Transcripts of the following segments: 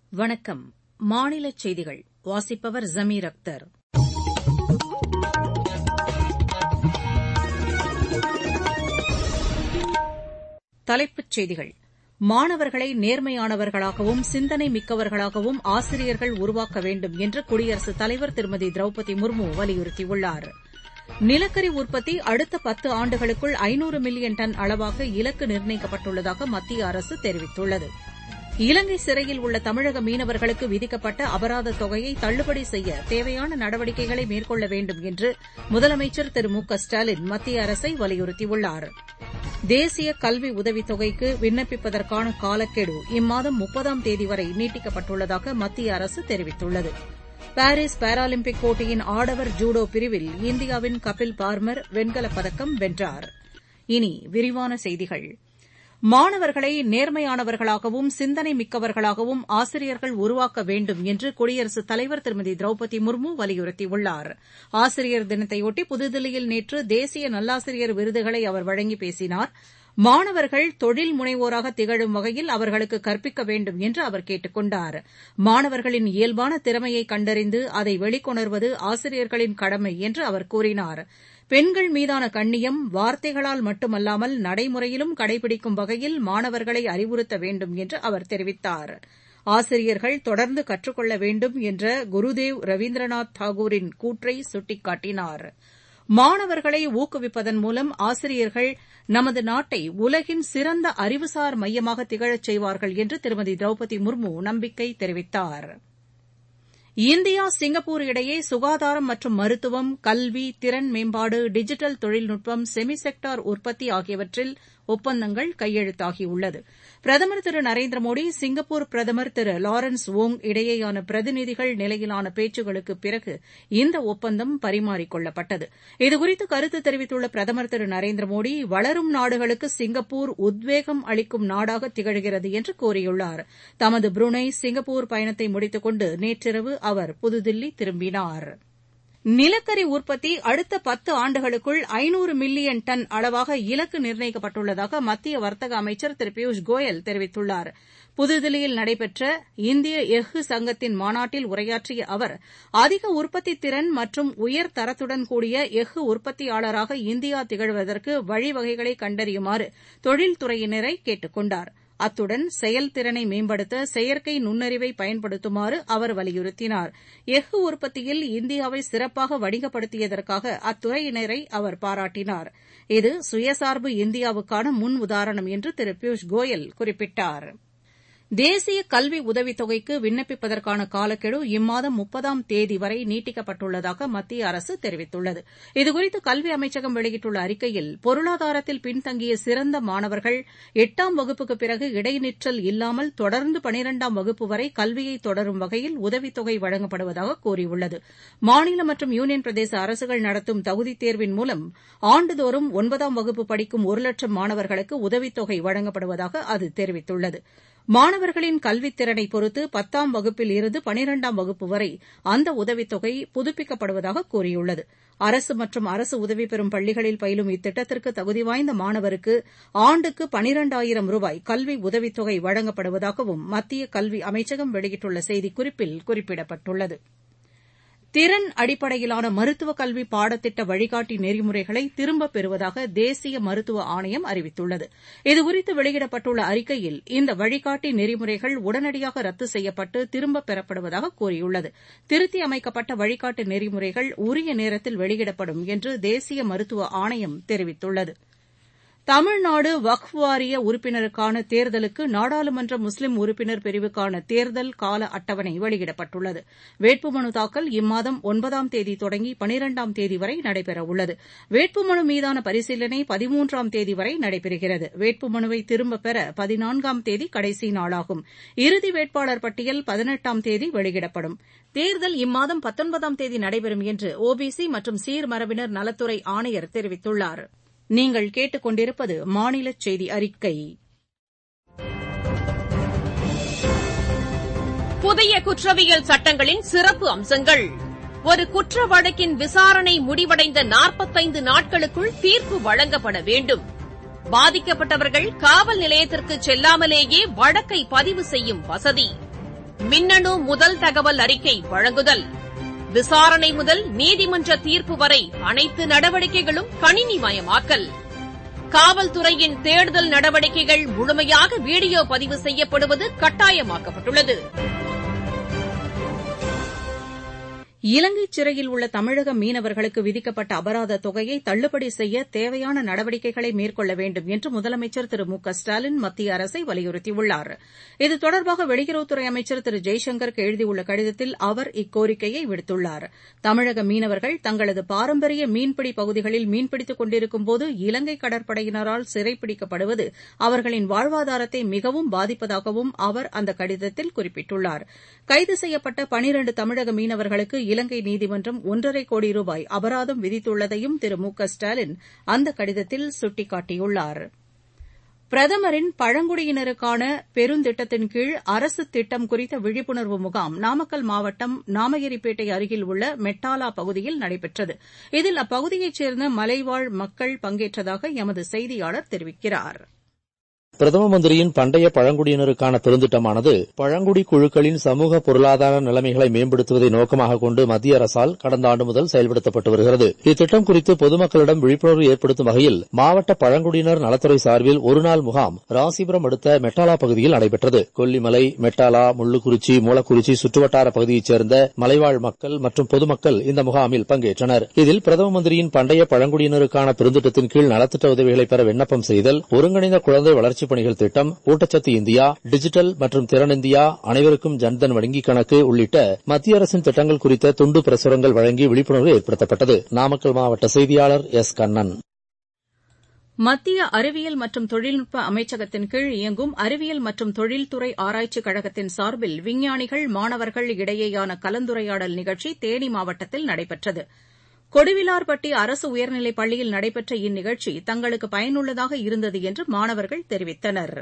வணக்கம் மாநிலச் செய்திகள் வாசிப்பவர் ஜமீர் அக்தர் தலைப்புச் செய்திகள் மாணவர்களை நேர்மையானவர்களாகவும் சிந்தனை மிக்கவர்களாகவும் ஆசிரியர்கள் உருவாக்க வேண்டும் என்று குடியரசுத் தலைவர் திருமதி திரௌபதி முர்மு வலியுறுத்தியுள்ளார் நிலக்கரி உற்பத்தி அடுத்த பத்து ஆண்டுகளுக்குள் ஐநூறு மில்லியன் டன் அளவாக இலக்கு நிர்ணயிக்கப்பட்டுள்ளதாக மத்திய அரசு தெரிவித்துள்ளது இலங்கை சிறையில் உள்ள தமிழக மீனவர்களுக்கு விதிக்கப்பட்ட அபராத தொகையை தள்ளுபடி செய்ய தேவையான நடவடிக்கைகளை மேற்கொள்ள வேண்டும் என்று முதலமைச்சர் திரு மு க ஸ்டாலின் மத்திய அரசை வலியுறுத்தியுள்ளார் தேசிய கல்வி உதவித் தொகைக்கு விண்ணப்பிப்பதற்கான காலக்கெடு இம்மாதம் முப்பதாம் தேதி வரை நீட்டிக்கப்பட்டுள்ளதாக மத்திய அரசு தெரிவித்துள்ளது பாரிஸ் பாராலிம்பிக் போட்டியின் ஆடவர் ஜூடோ பிரிவில் இந்தியாவின் கபில் பார்மர் வெண்கலப் பதக்கம் வென்றார் இனி விரிவான செய்திகள் மாணவர்களை நேர்மையானவர்களாகவும் சிந்தனை மிக்கவர்களாகவும் ஆசிரியர்கள் உருவாக்க வேண்டும் என்று குடியரசுத் தலைவர் திருமதி திரௌபதி முர்மு வலியுறுத்தியுள்ளார் ஆசிரியர் தினத்தையொட்டி புதுதில்லியில் நேற்று தேசிய நல்லாசிரியர் விருதுகளை அவர் வழங்கி பேசினார் மாணவர்கள் தொழில் முனைவோராக திகழும் வகையில் அவர்களுக்கு கற்பிக்க வேண்டும் என்று அவர் கேட்டுக் கொண்டார் மாணவர்களின் இயல்பான திறமையை கண்டறிந்து அதை வெளிக்கொணர்வது ஆசிரியர்களின் கடமை என்று அவர் கூறினார் பெண்கள் மீதான கண்ணியம் வார்த்தைகளால் மட்டுமல்லாமல் நடைமுறையிலும் கடைபிடிக்கும் வகையில் மாணவர்களை அறிவுறுத்த வேண்டும் என்று அவர் தெரிவித்தார் ஆசிரியர்கள் தொடர்ந்து கற்றுக்கொள்ள வேண்டும் என்ற குருதேவ் ரவீந்திரநாத் தாகூரின் கூற்றை சுட்டிக்காட்டினார் மாணவர்களை ஊக்குவிப்பதன் மூலம் ஆசிரியர்கள் நமது நாட்டை உலகின் சிறந்த அறிவுசார் மையமாக திகழச் செய்வார்கள் என்று திருமதி திரௌபதி முர்மு நம்பிக்கை தெரிவித்தாா் இந்தியா சிங்கப்பூர் இடையே சுகாதாரம் மற்றும் மருத்துவம் கல்வி திறன் மேம்பாடு டிஜிட்டல் தொழில்நுட்பம் செமி செக்டார் உற்பத்தி ஆகியவற்றில் ஒப்பந்தங்கள் கையெழுத்தாகியுள்ளது பிரதமர் திரு நரேந்திர மோடி சிங்கப்பூர் பிரதமர் திரு லாரன்ஸ் வோங் இடையேயான பிரதிநிதிகள் நிலையிலான பேச்சுகளுக்குப் பிறகு இந்த ஒப்பந்தம் பரிமாறிக்கொள்ளப்பட்டது இதுகுறித்து கருத்து தெரிவித்துள்ள பிரதமர் திரு நரேந்திர மோடி வளரும் நாடுகளுக்கு சிங்கப்பூர் உத்வேகம் அளிக்கும் நாடாக திகழ்கிறது என்று கூறியுள்ளார் தமது புருனை சிங்கப்பூர் பயணத்தை முடித்துக் கொண்டு நேற்றிரவு அவர் புதுதில்லி திரும்பினார் நிலக்கரி உற்பத்தி அடுத்த பத்து ஆண்டுகளுக்குள் ஐநூறு மில்லியன் டன் அளவாக இலக்கு நிர்ணயிக்கப்பட்டுள்ளதாக மத்திய வர்த்தக அமைச்சர் திரு பியூஷ் கோயல் தெரிவித்துள்ளார் புதுதில்லியில் நடைபெற்ற இந்திய எஃகு சங்கத்தின் மாநாட்டில் உரையாற்றிய அவர் அதிக உற்பத்தி திறன் மற்றும் உயர் தரத்துடன் கூடிய எஃகு உற்பத்தியாளராக இந்தியா திகழ்வதற்கு வழிவகைகளை கண்டறியுமாறு தொழில்துறையினரை கேட்டுக் கொண்டாா் அத்துடன் செயல்திறனை மேம்படுத்த செயற்கை நுண்ணறிவை பயன்படுத்துமாறு அவர் வலியுறுத்தினார் எஃகு உற்பத்தியில் இந்தியாவை சிறப்பாக வணிகப்படுத்தியதற்காக அத்துறையினரை அவர் பாராட்டினார் இது சுயசார்பு இந்தியாவுக்கான முன் உதாரணம் என்று திரு பியூஷ் கோயல் குறிப்பிட்டார் தேசிய கல்வி உதவித் தொகைக்கு விண்ணப்பிப்பதற்கான காலக்கெடு இம்மாதம் முப்பதாம் தேதி வரை நீட்டிக்கப்பட்டுள்ளதாக மத்திய அரசு தெரிவித்துள்ளது இதுகுறித்து கல்வி அமைச்சகம் வெளியிட்டுள்ள அறிக்கையில் பொருளாதாரத்தில் பின்தங்கிய சிறந்த மாணவர்கள் எட்டாம் வகுப்புக்குப் பிறகு இடைநிற்றல் இல்லாமல் தொடர்ந்து பனிரெண்டாம் வகுப்பு வரை கல்வியை தொடரும் வகையில் உதவித்தொகை வழங்கப்படுவதாக கூறியுள்ளது மாநில மற்றும் யூனியன் பிரதேச அரசுகள் நடத்தும் தகுதித் தேர்வின் மூலம் ஆண்டுதோறும் ஒன்பதாம் வகுப்பு படிக்கும் ஒரு லட்சம் மாணவர்களுக்கு உதவித்தொகை வழங்கப்படுவதாக அது தெரிவித்துள்ளது மாணவர்களின் கல்வித் திறனை பொறுத்து பத்தாம் வகுப்பில் இருந்து பனிரெண்டாம் வகுப்பு வரை அந்த உதவித்தொகை புதுப்பிக்கப்படுவதாக கூறியுள்ளது அரசு மற்றும் அரசு உதவி பெறும் பள்ளிகளில் பயிலும் இத்திட்டத்திற்கு தகுதி வாய்ந்த மாணவருக்கு ஆண்டுக்கு பனிரெண்டாயிரம் ரூபாய் கல்வி உதவித்தொகை வழங்கப்படுவதாகவும் மத்திய கல்வி அமைச்சகம் வெளியிட்டுள்ள செய்திக்குறிப்பில் குறிப்பிடப்பட்டுள்ளது திறன் அடிப்படையிலான மருத்துவக் கல்வி பாடத்திட்ட வழிகாட்டி நெறிமுறைகளை திரும்பப் பெறுவதாக தேசிய மருத்துவ ஆணையம் அறிவித்துள்ளது இதுகுறித்து வெளியிடப்பட்டுள்ள அறிக்கையில் இந்த வழிகாட்டி நெறிமுறைகள் உடனடியாக ரத்து செய்யப்பட்டு திரும்பப் பெறப்படுவதாக கூறியுள்ளது திருத்தி அமைக்கப்பட்ட வழிகாட்டு நெறிமுறைகள் உரிய நேரத்தில் வெளியிடப்படும் என்று தேசிய மருத்துவ ஆணையம் தெரிவித்துள்ளது தமிழ்நாடு வக்ஃப் வாரிய உறுப்பினருக்கான தேர்தலுக்கு நாடாளுமன்ற முஸ்லிம் உறுப்பினர் பிரிவுக்கான தேர்தல் கால அட்டவணை வெளியிடப்பட்டுள்ளது வேட்புமனு தாக்கல் இம்மாதம் ஒன்பதாம் தேதி தொடங்கி பனிரெண்டாம் தேதி வரை நடைபெறவுள்ளது வேட்புமனு மீதான பரிசீலனை பதிமூன்றாம் தேதி வரை நடைபெறுகிறது வேட்புமனுவை திரும்பப் பெற பதினான்காம் தேதி கடைசி நாளாகும் இறுதி வேட்பாளர் பட்டியல் பதினெட்டாம் தேதி வெளியிடப்படும் தேர்தல் இம்மாதம் பத்தொன்பதாம் தேதி நடைபெறும் என்று ஒபிசி மற்றும் சீர்மரபினர் நலத்துறை ஆணையர் தெரிவித்துள்ளார் நீங்கள் கேட்டுக்கொண்டிருப்பது மாநில செய்தி அறிக்கை புதிய குற்றவியல் சட்டங்களின் சிறப்பு அம்சங்கள் ஒரு குற்ற வழக்கின் விசாரணை முடிவடைந்த நாற்பத்தைந்து நாட்களுக்குள் தீர்ப்பு வழங்கப்பட வேண்டும் பாதிக்கப்பட்டவர்கள் காவல் நிலையத்திற்கு செல்லாமலேயே வழக்கை பதிவு செய்யும் வசதி மின்னணு முதல் தகவல் அறிக்கை வழங்குதல் விசாரணை முதல் நீதிமன்ற தீர்ப்பு வரை அனைத்து நடவடிக்கைகளும் கணினிமயமாக்கல் காவல்துறையின் தேடுதல் நடவடிக்கைகள் முழுமையாக வீடியோ பதிவு செய்யப்படுவது கட்டாயமாக்கப்பட்டுள்ளது இலங்கை சிறையில் உள்ள தமிழக மீனவர்களுக்கு விதிக்கப்பட்ட அபராத தொகையை தள்ளுபடி செய்ய தேவையான நடவடிக்கைகளை மேற்கொள்ள வேண்டும் என்று முதலமைச்சர் திரு மு க ஸ்டாலின் மத்திய அரசை வலியுறுத்தியுள்ளார் இது தொடர்பாக வெளியுறவுத்துறை அமைச்சர் திரு ஜெய்சங்கருக்கு எழுதியுள்ள கடிதத்தில் அவர் இக்கோரிக்கையை விடுத்துள்ளார் தமிழக மீனவர்கள் தங்களது பாரம்பரிய மீன்பிடி பகுதிகளில் மீன்பிடித்துக் கொண்டிருக்கும்போது இலங்கை கடற்படையினரால் சிறைப்பிடிக்கப்படுவது அவர்களின் வாழ்வாதாரத்தை மிகவும் பாதிப்பதாகவும் அவர் அந்த கடிதத்தில் குறிப்பிட்டுள்ளார் கைது செய்யப்பட்ட பனிரண்டு தமிழக மீனவர்களுக்கு இலங்கை நீதிமன்றம் ஒன்றரை கோடி ரூபாய் அபராதம் விதித்துள்ளதையும் திரு மு க ஸ்டாலின் அந்த கடிதத்தில் சுட்டிக்காட்டியுள்ளார் பிரதமரின் பழங்குடியினருக்கான பெருந்திட்டத்தின் கீழ் அரசு திட்டம் குறித்த விழிப்புணர்வு முகாம் நாமக்கல் மாவட்டம் நாமகிரிப்பேட்டை அருகில் உள்ள மெட்டாலா பகுதியில் நடைபெற்றது இதில் அப்பகுதியைச் சேர்ந்த மலைவாழ் மக்கள் பங்கேற்றதாக எமது செய்தியாளர் தெரிவிக்கிறார் பிரதம மந்திரியின் பண்டைய பழங்குடியினருக்கான பெருந்திட்டமானது பழங்குடி குழுக்களின் சமூக பொருளாதார நிலைமைகளை மேம்படுத்துவதை நோக்கமாக கொண்டு மத்திய அரசால் கடந்த ஆண்டு முதல் செயல்படுத்தப்பட்டு வருகிறது இத்திட்டம் குறித்து பொதுமக்களிடம் விழிப்புணர்வு ஏற்படுத்தும் வகையில் மாவட்ட பழங்குடியினர் நலத்துறை சார்பில் ஒருநாள் முகாம் ராசிபுரம் அடுத்த மெட்டாலா பகுதியில் நடைபெற்றது கொல்லிமலை மெட்டாலா முள்ளுக்குறிச்சி மூலக்குறிச்சி சுற்றுவட்டார பகுதியைச் சேர்ந்த மலைவாழ் மக்கள் மற்றும் பொதுமக்கள் இந்த முகாமில் பங்கேற்றனர் இதில் பிரதம மந்திரியின் பண்டைய பழங்குடியினருக்கான பெருந்திட்டத்தின் கீழ் நலத்திட்ட உதவிகளை பெற விண்ணப்பம் செய்தல் ஒருங்கிணைந்த குழந்தை வளர்ச்சி வளர்ச்சிப் பணிகள் திட்டம் ஊட்டச்சத்து இந்தியா டிஜிட்டல் மற்றும் திறன் இந்தியா அனைவருக்கும் ஜன்தன் வங்கிக் கணக்கு உள்ளிட்ட மத்திய அரசின் திட்டங்கள் குறித்த துண்டு பிரசுரங்கள் வழங்கி விழிப்புணர்வு ஏற்படுத்தப்பட்டது நாமக்கல் மாவட்ட செய்தியாளர் எஸ் கண்ணன் மத்திய அறிவியல் மற்றும் தொழில்நுட்ப அமைச்சகத்தின் கீழ் இயங்கும் அறிவியல் மற்றும் தொழில்துறை ஆராய்ச்சிக் கழகத்தின் சார்பில் விஞ்ஞானிகள் மாணவர்கள் இடையேயான கலந்துரையாடல் நிகழ்ச்சி தேனி மாவட்டத்தில் நடைபெற்றது கொடுவிலார்பட்டி அரசு உயர்நிலைப் பள்ளியில் நடைபெற்ற இந்நிகழ்ச்சி தங்களுக்கு பயனுள்ளதாக இருந்தது என்று மாணவர்கள் தெரிவித்தனர்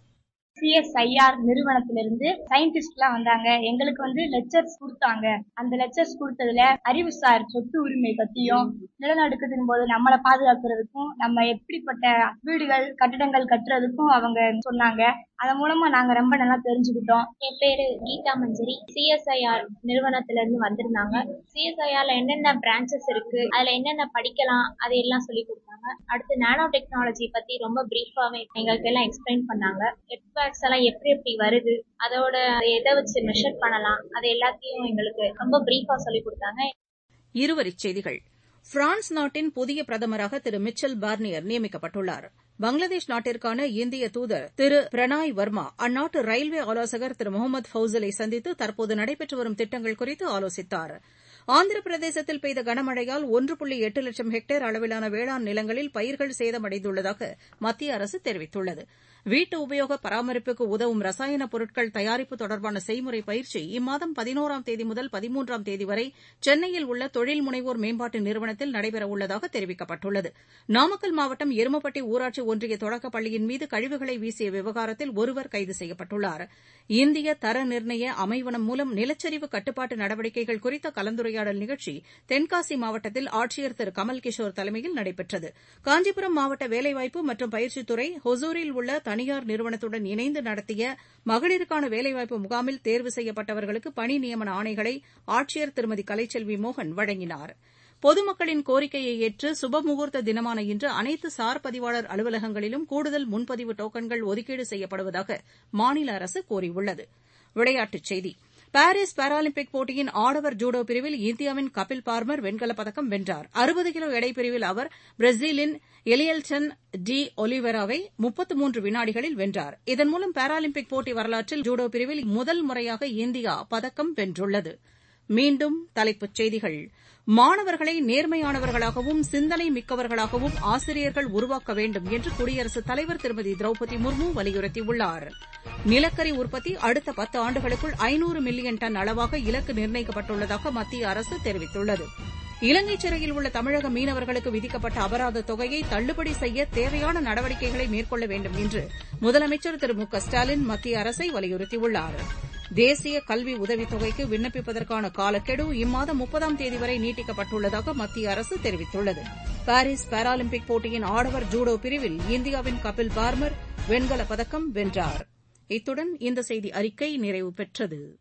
சிஎஸ்ஐஆர் நிறுவனத்திலிருந்து சயின்டிஸ்ட் எல்லாம் வந்தாங்க எங்களுக்கு வந்து லெக்சர்ஸ் கொடுத்தாங்க அந்த லெக்சர்ஸ் கொடுத்ததுல அறிவுசார் சொத்து உரிமை பத்தியும் நிலநடுக்கத்தின் போது நம்மளை பாதுகாக்கிறதுக்கும் நம்ம எப்படிப்பட்ட வீடுகள் கட்டிடங்கள் கட்டுறதுக்கும் அவங்க சொன்னாங்க அதன் மூலமா நாங்க ரொம்ப நல்லா தெரிஞ்சுக்கிட்டோம் என் பேரு கீதா மஞ்சரி சிஎஸ்ஐஆர் நிறுவனத்துல இருந்து வந்திருந்தாங்க சிஎஸ்ஐஆர்ல என்னென்ன பிரான்ச்சஸ் இருக்கு அதுல என்னென்ன படிக்கலாம் அதையெல்லாம் சொல்லி கொடுத்தாங்க அடுத்து நானோ டெக்னாலஜி பத்தி ரொம்ப பிரீஃபாவே எங்களுக்கு எல்லாம் எக்ஸ்பிளைன் பண்ணாங்க எட்பேக்ஸ் எல்லாம் எப்படி எப்படி வருது அதோட எதை வச்சு மெஷர் பண்ணலாம் அது எல்லாத்தையும் எங்களுக்கு ரொம்ப பிரீஃபா சொல்லி கொடுத்தாங்க இருவரிச் செய்திகள் பிரான்ஸ் நாட்டின் புதிய பிரதமராக திரு மிச்சல் பார்னியர் நியமிக்கப்பட்டுள்ளார் பங்களாதேஷ் நாட்டிற்கான இந்திய தூதர் திரு பிரணாய் வர்மா அந்நாட்டு ரயில்வே ஆலோசகர் திரு முகமது ஃபவுசலை சந்தித்து தற்போது நடைபெற்று வரும் திட்டங்கள் குறித்து ஆலோசித்தார் ஆந்திர பிரதேசத்தில் பெய்த கனமழையால் ஒன்று புள்ளி எட்டு லட்சம் ஹெக்டேர் அளவிலான வேளாண் நிலங்களில் பயிர்கள் சேதமடைந்துள்ளதாக மத்திய அரசு தெரிவித்துள்ளது வீட்டு உபயோக பராமரிப்புக்கு உதவும் ரசாயன பொருட்கள் தயாரிப்பு தொடர்பான செய்முறை பயிற்சி இம்மாதம் பதினோராம் தேதி முதல் பதிமூன்றாம் தேதி வரை சென்னையில் உள்ள தொழில் முனைவோர் மேம்பாட்டு நிறுவனத்தில் நடைபெறவுள்ளதாக தெரிவிக்கப்பட்டுள்ளது நாமக்கல் மாவட்டம் எருமப்பட்டி ஊராட்சி ஒன்றிய தொடக்கப் பள்ளியின் மீது கழிவுகளை வீசிய விவகாரத்தில் ஒருவர் கைது செய்யப்பட்டுள்ளார் இந்திய தர நிர்ணய அமைவனம் மூலம் நிலச்சரிவு கட்டுப்பாட்டு நடவடிக்கைகள் குறித்த கலந்துரையாடல் நிகழ்ச்சி தென்காசி மாவட்டத்தில் ஆட்சியர் திரு கமல் கிஷோர் தலைமையில் நடைபெற்றது காஞ்சிபுரம் மாவட்ட வேலைவாய்ப்பு மற்றும் பயிற்சித்துறை ஹொசூரில் உள்ள தனியார் நிறுவனத்துடன் இணைந்து நடத்திய மகளிருக்கான வேலைவாய்ப்பு முகாமில் தேர்வு செய்யப்பட்டவர்களுக்கு பணி நியமன ஆணைகளை ஆட்சியர் திருமதி கலைச்செல்வி மோகன் வழங்கினார் பொதுமக்களின் கோரிக்கையை ஏற்று சுபமுகூர்த்த தினமான இன்று அனைத்து சார் பதிவாளர் அலுவலகங்களிலும் கூடுதல் முன்பதிவு டோக்கன்கள் ஒதுக்கீடு செய்யப்படுவதாக மாநில அரசு கூறியுள்ளது விளையாட்டுச் செய்தி பாரீஸ் பாராலிம்பிக் போட்டியின் ஆடவர் ஜூடோ பிரிவில் இந்தியாவின் கபில் பார்மர் வெண்கலப் பதக்கம் வென்றார் அறுபது கிலோ எடை பிரிவில் அவர் பிரேசிலின் எலியல்சன் டி ஒலிவெராவை முப்பத்து மூன்று வினாடிகளில் வென்றார் இதன் மூலம் பாராலிம்பிக் போட்டி வரலாற்றில் ஜூடோ பிரிவில் முதல் முறையாக இந்தியா பதக்கம் வென்றுள்ளது மீண்டும் தலைப்புச் செய்திகள் மாணவர்களை நேர்மையானவர்களாகவும் சிந்தனை மிக்கவர்களாகவும் ஆசிரியர்கள் உருவாக்க வேண்டும் என்று குடியரசுத் தலைவர் திருமதி திரௌபதி முர்மு வலியுறுத்தியுள்ளார் நிலக்கரி உற்பத்தி அடுத்த பத்து ஆண்டுகளுக்குள் ஐநூறு மில்லியன் டன் அளவாக இலக்கு நிர்ணயிக்கப்பட்டுள்ளதாக மத்திய அரசு தெரிவித்துள்ளது இலங்கை சிறையில் உள்ள தமிழக மீனவர்களுக்கு விதிக்கப்பட்ட அபராத தொகையை தள்ளுபடி செய்ய தேவையான நடவடிக்கைகளை மேற்கொள்ள வேண்டும் என்று முதலமைச்சர் திரு மு க ஸ்டாலின் மத்திய அரசை வலியுறுத்தியுள்ளார் தேசிய கல்வி உதவித் தொகைக்கு விண்ணப்பிப்பதற்கான காலக்கெடு இம்மாதம் முப்பதாம் தேதி வரை நீட்டிக்கப்பட்டுள்ளதாக மத்திய அரசு தெரிவித்துள்ளது பாரீஸ் பாராலிம்பிக் போட்டியின் ஆடவர் ஜூடோ பிரிவில் இந்தியாவின் கபில் பார்மர் வெண்கலப் பதக்கம் வென்றார் இத்துடன் இந்த செய்தி அறிக்கை நிறைவு பெற்றது